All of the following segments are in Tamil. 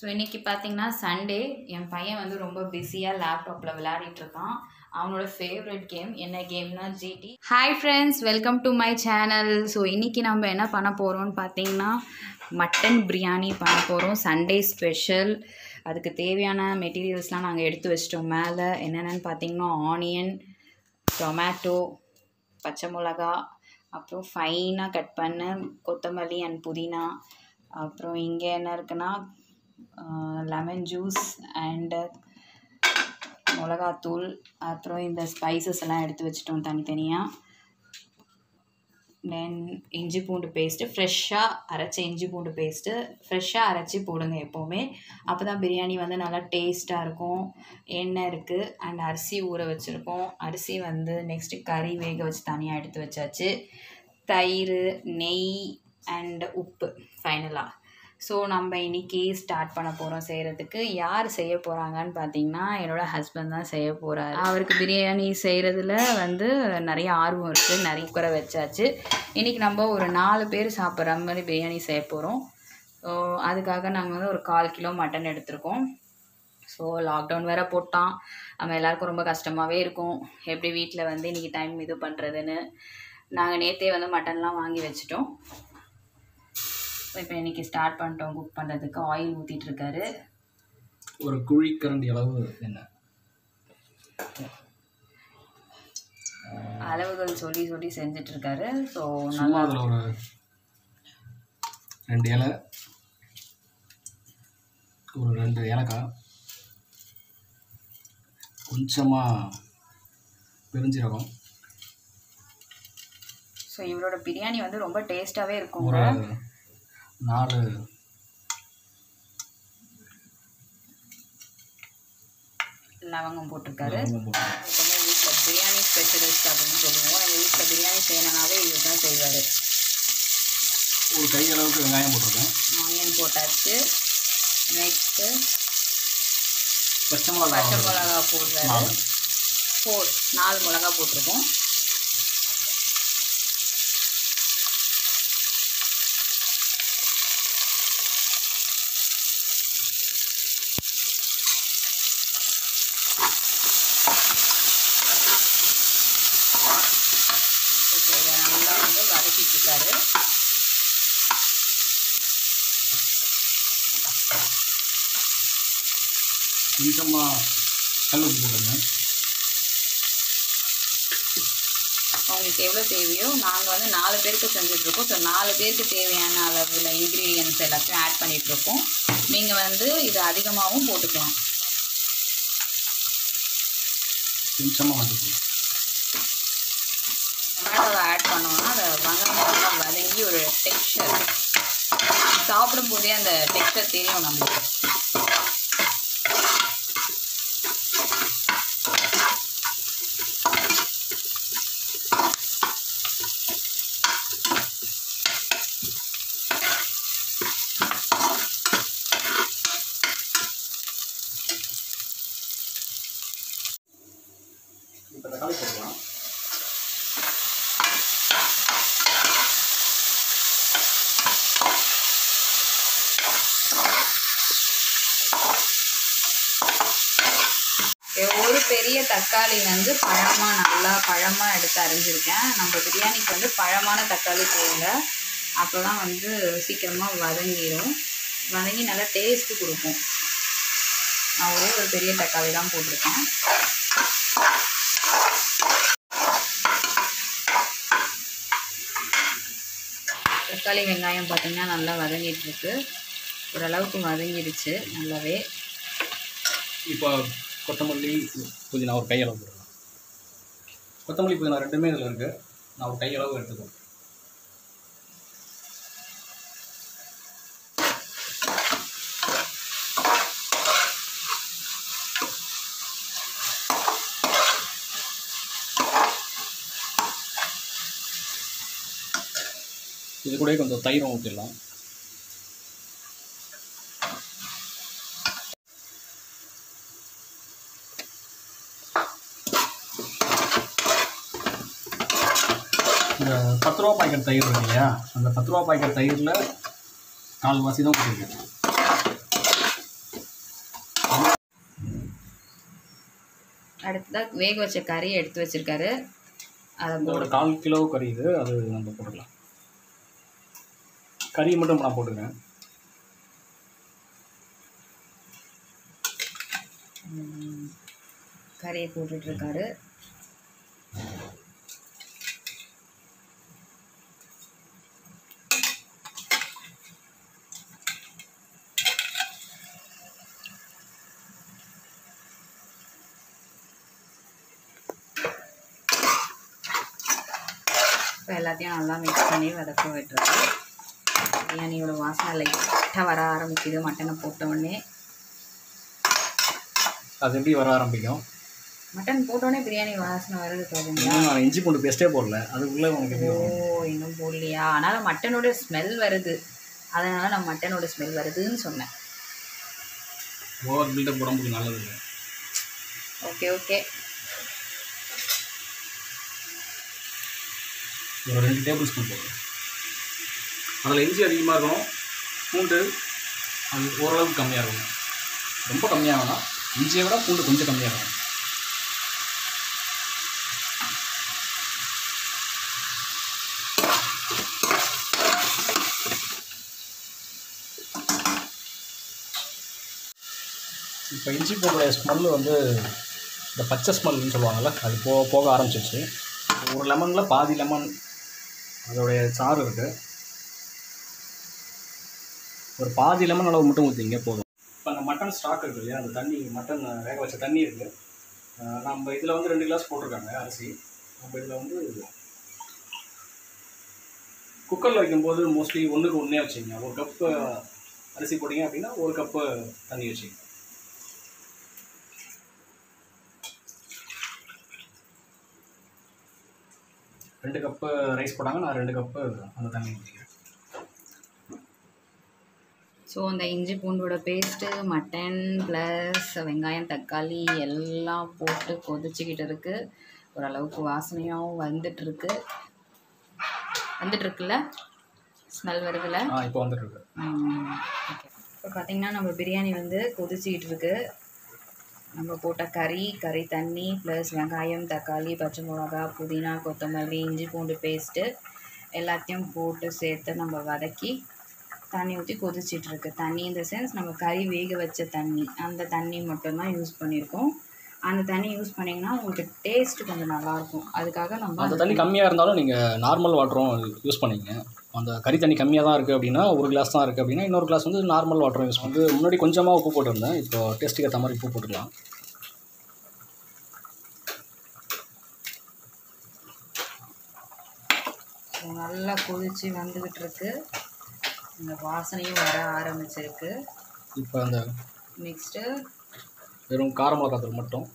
ஸோ இன்றைக்கி பார்த்தீங்கன்னா சண்டே என் பையன் வந்து ரொம்ப பிஸியாக லேப்டாப்பில் விளையாடிட்டு இருக்கான் அவனோட ஃபேவரட் கேம் என்ன கேம்னா ஜிடி hi friends welcome to my channel so இன்றைக்கி நம்ம என்ன பண்ண போகிறோம்னு பார்த்தீங்கன்னா மட்டன் பிரியாணி பண்ண போகிறோம் சண்டே ஸ்பெஷல் அதுக்கு தேவையான மெட்டீரியல்ஸ்லாம் நாங்கள் எடுத்து வச்சிட்டோம் மேலே என்னென்னு பார்த்தீங்கன்னா ஆனியன் டொமேட்டோ பச்சை மிளகா அப்புறம் ஃபைனாக கட் பண்ண கொத்தமல்லி அண்ட் புதினா அப்புறம் இங்கே என்ன இருக்குன்னா லெமன் ஜூஸ் அண்டு மிளகாத்தூள் அப்புறம் இந்த ஸ்பைசஸ் எல்லாம் எடுத்து வச்சிட்டோம் தனித்தனியாக தென் இஞ்சி பூண்டு பேஸ்ட்டு ஃப்ரெஷ்ஷாக அரைச்ச இஞ்சி பூண்டு பேஸ்ட்டு ஃப்ரெஷ்ஷாக அரைச்சி போடுங்க எப்போவுமே அப்போ தான் பிரியாணி வந்து நல்லா டேஸ்ட்டாக இருக்கும் எண்ணெய் இருக்குது அண்ட் அரிசி ஊற வச்சுருக்கோம் அரிசி வந்து நெக்ஸ்ட்டு கறி வேக வச்சு தனியாக எடுத்து வச்சாச்சு தயிர் நெய் அண்ட் உப்பு ஃபைனலாக ஸோ நம்ம இன்றைக்கி ஸ்டார்ட் பண்ண போகிறோம் செய்கிறதுக்கு யார் செய்ய போகிறாங்கன்னு பார்த்தீங்கன்னா என்னோடய ஹஸ்பண்ட் தான் செய்ய போகிறாரு அவருக்கு பிரியாணி செய்கிறதுல வந்து நிறைய ஆர்வம் இருக்குது நிறைய குறை வச்சாச்சு இன்றைக்கி நம்ம ஒரு நாலு பேர் சாப்பிட்ற மாதிரி பிரியாணி செய்ய போகிறோம் ஸோ அதுக்காக நாங்கள் வந்து ஒரு கால் கிலோ மட்டன் எடுத்திருக்கோம் ஸோ லாக்டவுன் வேறு போட்டான் நம்ம எல்லாருக்கும் ரொம்ப கஷ்டமாகவே இருக்கும் எப்படி வீட்டில் வந்து இன்றைக்கி டைம் இது பண்ணுறதுன்னு நாங்கள் நேற்றே வந்து மட்டன்லாம் வாங்கி வச்சுட்டோம் இப்போ இன்றைக்கி ஸ்டார்ட் பண்ணிட்டோம் குக் பண்ணுறதுக்கு ஆயில் ஊற்றிட்டு இருக்காரு ஒரு குழிக்கரண்டி அளவு எண்ணெய் அளவுகள் சொல்லி சொல்லி செஞ்சுட்டு இருக்காரு ஸோ சும்மா நல்லா அதில் ஒரு ரெண்டு இலை ஒரு ரெண்டு ஏலக்காய் கொஞ்சமாக பெருஞ்சீரகம் ஸோ இவரோட பிரியாணி வந்து ரொம்ப டேஸ்ட்டாகவே ஒரு இருக்குங்க நாலு லவங்கம் போட்டிருக்காரு லவங்கம் போட்டு எப்பவுமே வீட்டில் பிரியாணி ஸ்பெஷலிஸ்ட் அப்படின்னு சொல்லுவோம் எங்கள் வீட்டில் பிரியாணி செய்யணுனாவே இவர் தான் செய்வார் ஒரு கை அளவுக்கு வெங்காயம் போட்டிருக்கேன் ஆனியன் போட்டாச்சு நெக்ஸ்ட்டு பச்சை மிளகா பச்சை ஒரு மிளகா போடுறாரு நாலு ஃபோர் நாலு மிளகா போட்டிருக்கோம் இப்போ இதை நல்லா வந்து வதக்கிட்டு இருக்காரு கொஞ்சமாக கல் உப்பு போட்டுருங்க உங்களுக்கு எவ்வளோ தேவையோ நாங்கள் வந்து நாலு பேருக்கு செஞ்சுட்ருக்கோம் ஸோ நாலு பேருக்கு தேவையான அளவில் இன்க்ரீடியன்ஸ் எல்லாத்தையும் ஆட் பண்ணிகிட்ருக்கோம் நீங்கள் வந்து இது அதிகமாகவும் போட்டுக்கலாம் கொஞ்சமாக மஞ்சள் டொமேட்டோவை ஆட் பண்ணோன்னா அந்த வெங்காயம் நல்லா வதங்கி ஒரு டெக்ஸ்சர் சாப்பிடும்போதே அந்த டெக்ஸ்சர் தெரியும் நம்மளுக்கு இப்போ தக்காளி போடலாம் ஒரு பெரிய தக்காளி வந்து பழமாக நல்லா பழமாக எடுத்து அரிஞ்சிருக்கேன் நம்ம பிரியாணிக்கு வந்து பழமான தக்காளி போடுங்க அப்போ தான் வந்து சீக்கிரமாக வதங்கிடும் வதங்கி நல்லா டேஸ்ட்டு கொடுக்கும் நான் ஒரே ஒரு பெரிய தக்காளி தான் போட்டிருக்கேன் தக்காளி வெங்காயம் பார்த்திங்கன்னா நல்லா வதங்கிட்டு இருக்கு ஓரளவுக்கு வதங்கிடுச்சு நல்லாவே இப்போ கொத்தமல்லி புதினா ஒரு கையளவு போடலாம் கொத்தமல்லி புதினா ரெண்டுமே இதில் இருக்குது நான் ஒரு கையளவு எடுத்துக்கிறேன் இது கூட கொஞ்சம் தயிரும் ஊற்றிடலாம் இந்த பத்து ரூபா பாக்கெட் தயிர் இருக்கு இல்லையா அந்த பத்து ரூபா பாக்கெட் தயிரில் கால்வாசி தான் ஊற்றிருக்கேன் அடுத்ததாக வேக வச்ச கறியை எடுத்து வச்சிருக்காரு அதை இதோட போடு கால் கிலோ கறி இது அது நம்ம போட்டுக்கலாம் கறி மட்டும் நான் போட்டுக்கிறேன் ம், கறியை போட்டுட்ருக்காரு இப்போ எல்லாத்தையும் நல்லா மிக்ஸ் பண்ணி வதக்க விட்டுருக்கு பிரியாணியோட வாசனை லைட்டாக வர ஆரம்பிக்குது மட்டனை போட்ட உடனே அது எப்படி வர ஆரம்பிக்கும் மட்டன் போட்டோடனே பிரியாணி வாசனை வருது பாருங்களா இன்னும் நான் இஞ்சி பூண்டு பேஸ்ட்டே போடல அதுக்குள்ளே உனக்கு எப்படி ஓ வரும்? இன்னும் போடலையா ஆனால் மட்டனோட ஸ்மெல் வருது அதனால நான் மட்டனோட ஸ்மெல் வருதுன்னு சொன்னேன் ஓவர் பில்டப் உடம்புக்கு நல்லது இல்லை ஓகே ஓகே ஒரு ரெண்டு டேபிள் ஸ்பூன் போடுறேன் அதில் இஞ்சி அதிகமாக இருக்கணும் பூண்டு அது ஓரளவுக்கு கம்மியாக இருக்கணும் ரொம்ப கம்மியாக வேணாம் இஞ்சியை விட பூண்டு கொஞ்சம் கம்மியாக இருக்கணும் இப்போ இஞ்சி பூண்டுடைய ஸ்மெல்லு வந்து இந்த பச்சை ஸ்மெல்னு சொல்லுவாங்கள்ல அது போ போக ஆரம்பிச்சிருச்சு ஒரு லெமனில் பாதி லெமன் அதோடைய சாறு இருக்குது ஒரு பாதி லெமன் அளவு மட்டும் ஊற்றிங்க போதும் இப்போ அந்த மட்டன் ஸ்டாக் இருக்குது இல்லையா அந்த தண்ணி மட்டன் வேக வச்ச தண்ணி இருக்குது நம்ம இதில் வந்து ரெண்டு கிளாஸ் போட்டிருக்காங்க அரிசி நம்ம இதில் வந்து குக்கரில் வைக்கும்போது மோஸ்ட்லி ஒன்றுக்கு ஒன்றே வச்சுங்க ஒரு கப்பு அரிசி போட்டிங்க அப்படின்னா ஒரு கப்பு தண்ணி வச்சுங்க ரெண்டு கப்பு ரைஸ் போட்டாங்க நான் ரெண்டு கப்பு அந்த தண்ணி ஊற்றிக்கிறேன் ஸோ அந்த இஞ்சி பூண்டோட பேஸ்ட்டு மட்டன் ப்ளஸ் வெங்காயம் தக்காளி எல்லாம் போட்டு கொதிச்சுக்கிட்டு இருக்கு ஓரளவுக்கு வாசனையாகவும் வந்துட்டுருக்கு வந்துட்டுருக்குல்ல ஸ்மெல் வருதுல்ல ஆ இப்போ வந்துட்டு இருக்கு ஓகே இப்போ பார்த்தீங்கன்னா நம்ம பிரியாணி வந்து கொதிச்சிக்கிட்டு இருக்கு நம்ம போட்ட கறி கறி தண்ணி ப்ளஸ் வெங்காயம் தக்காளி பச்சை மிளகா புதினா கொத்தமல்லி இஞ்சி பூண்டு பேஸ்ட்டு எல்லாத்தையும் போட்டு சேர்த்து நம்ம வதக்கி தண்ணி ஊற்றி கொதிச்சிட்டு இருக்கு தண்ணி இந்த சென்ஸ் நம்ம கறி வேக வச்ச தண்ணி அந்த தண்ணி மட்டும்தான் யூஸ் பண்ணியிருக்கோம் அந்த தண்ணி யூஸ் பண்ணிங்கன்னா உங்களுக்கு டேஸ்ட் கொஞ்சம் நல்லாயிருக்கும் அதுக்காக நம்ம அந்த தண்ணி கம்மியாக இருந்தாலும் நீங்கள் நார்மல் வாட்டரும் யூஸ் பண்ணிங்க அந்த கறி தண்ணி கம்மியாக தான் இருக்குது அப்படின்னா ஒரு கிளாஸ் தான் இருக்குது அப்படின்னா இன்னொரு கிளாஸ் வந்து நார்மல் வாட்டரும் யூஸ் பண்ணி முன்னாடி கொஞ்சமாக உப்பு போட்டிருந்தேன் இப்போ டேஸ்ட்டுக்கு ஏற்ற மாதிரி உப்பு போட்டுக்கலாம் ஸோ நல்லா கொதிச்சு வந்துக்கிட்டு இருக்கு இந்த வாசனையும் வர ஆரம்பிச்சிருக்கு இப்போ அந்த நெக்ஸ்ட்டு வெறும் கார மிளகாத்தூள் மட்டும்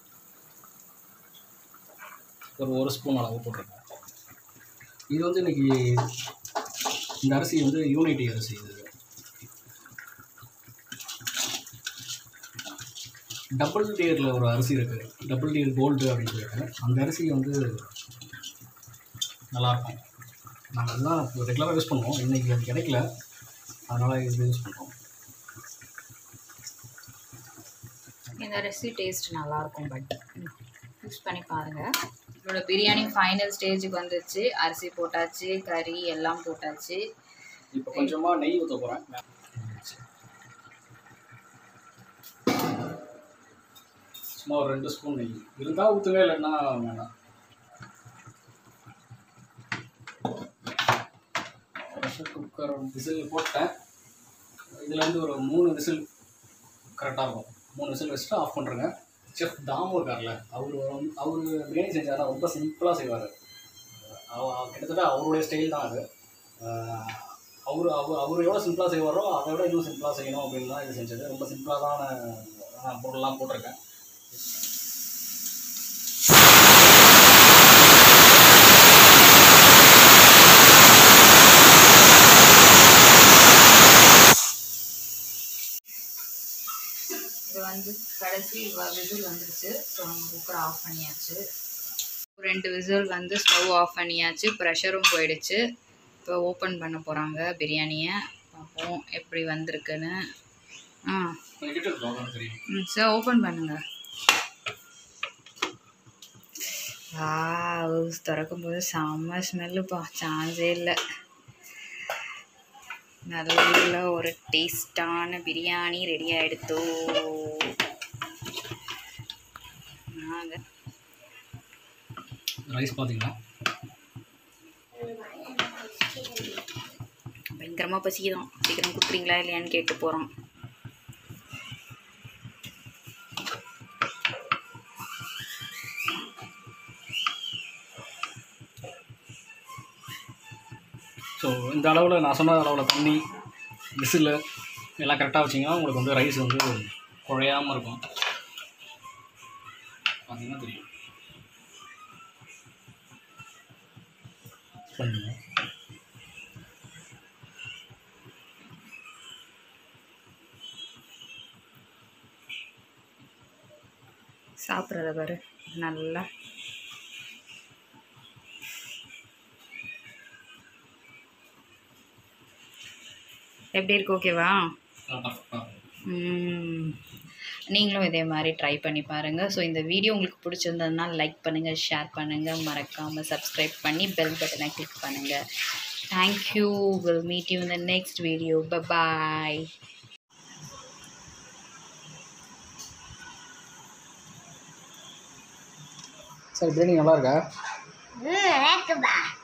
ஒரு ஒரு ஸ்பூன் அளவு போட்டிருக்கேன் இது வந்து இன்னைக்கு இந்த அரிசி வந்து யூனிட்டி அரிசி இது டபுள் டியரில் ஒரு அரிசி இருக்குது டபுள் டியர் கோல்டு அப்படின்னு சொல்லிட்டு அந்த அரிசி வந்து நல்லாயிருக்கும் நாங்கள் அதுதான் ரெகுலராக யூஸ் பண்ணுவோம் இன்றைக்கி அது கிடைக்கல அதனால் இது யூஸ் பண்ணுறோம் இந்த ரெசிபி டேஸ்ட் நல்லாயிருக்கும் பட் யூஸ் பண்ணி பாருங்கள் இதோட பிரியாணி ஃபைனல் ஸ்டேஜுக்கு வந்துச்சு அரிசி போட்டாச்சு கறி எல்லாம் போட்டாச்சு இப்போ கொஞ்சமாக நெய் ஊற்ற போகிறேன் சும்மா ஒரு ரெண்டு ஸ்பூன் நெய் இருந்தால் ஊற்றுங்க இல்லைன்னா வேணாம் ப்ரெஷர் குக்கர் விசில் போட்டேன் இதுலேருந்து ஒரு மூணு விசில் கரெக்டாக இருக்கும் மூணு விசில் வச்சுட்டு ஆஃப் பண்ணுறேங்க செஃப் தாமு இருக்கார்ல அவர் வந்து அவர் பிரியாணி செஞ்சாரா ரொம்ப சிம்பிளாக செய்வார் கிட்டத்தட்ட அவருடைய ஸ்டைல் தான் அது அவர் அவர் அவர் எவ்வளோ சிம்பிளாக செய்வாரோ அதை விட இன்னும் சிம்பிளாக செய்யணும் அப்படின்னு தான் இது செஞ்சது ரொம்ப சிம்பிளாக தான் பொருள்லாம் போட்டிருக்கேன் இது வந்து கடைசி விசில் வந்துருச்சு ஸோ நம்ம குக்கர் ஆஃப் பண்ணியாச்சு ரெண்டு விசில் வந்து ஸ்டவ் ஆஃப் பண்ணியாச்சு ப்ரெஷரும் போயிடுச்சு இப்போ ஓப்பன் பண்ண போகிறாங்க பிரியாணியை பார்ப்போம் எப்படி வந்திருக்குன்னு ஆ கிட்ட இருக்கும் தெரியும் ம் சார் ஓப்பன் பண்ணுங்க வா திறக்கும்போது செம்ம ஸ்மெல்லுப்பா சான்ஸே இல்லை நல்ல ஒரு டேஸ்டான பிரியாணி ரெடி ஆகிடுத்தோ நாங்கள் ரைஸ் பார்த்தீங்கன்னா பயங்கரமாக பசிக்குதான் சீக்கிரம் கொடுக்குறீங்களா இல்லையான்னு கேட்டு போகிறோம் ஸோ இந்த அளவில் நான் சொன்ன அளவில் தண்ணி விசில் எல்லாம் கரெக்டாக வச்சிங்கன்னா உங்களுக்கு வந்து ரைஸ் வந்து குழையாமல் இருக்கும் பார்த்தீங்கன்னா தெரியும் பண்ணுங்க சாப்பிட்றத பாரு நல்லா எப்படி இருக்கு ஓகேவா பர்ஃபெக்டாக ம். நீங்களும் இதே மாதிரி ட்ரை பண்ணி பாருங்கள் ஸோ இந்த வீடியோ உங்களுக்கு பிடிச்சிருந்ததுனா லைக் பண்ணுங்கள் ஷேர் பண்ணுங்கள் மறக்காமல் சப்ஸ்கிரைப் பண்ணி பெல் பட்டனை கிளிக் பண்ணுங்கள் தேங்க்யூ வில் மீட் யூ இந்த next video bye sir biryani நல்லா இருக்கா ம் இருக்குப்பா